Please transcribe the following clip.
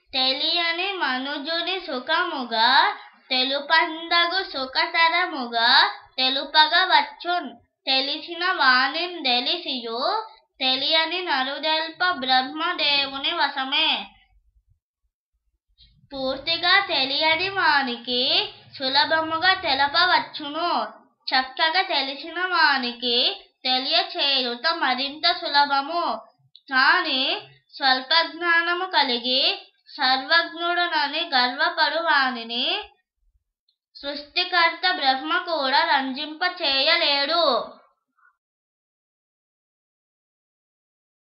తెలియని మనుజుని సుఖముగా తెలుపందగు సుఖతరముగా తెలుపగా వచ్చున్ తెలిసిన వాణిన్ తెలిసియు తెలియని నరుదెల్ప బ్రహ్మదేవుని వశమే పూర్తిగా తెలియని వానికి సులభముగా తెలపవచ్చును చక్కగా తెలిసిన వానికి తెలియచేయుట మరింత సులభము కాని స్వల్ప జ్ఞానము కలిగి సర్వజ్ఞుడునని గర్వపడు వానిని సృష్టికర్త బ్రహ్మ కూడా రంజింప చేయలేడు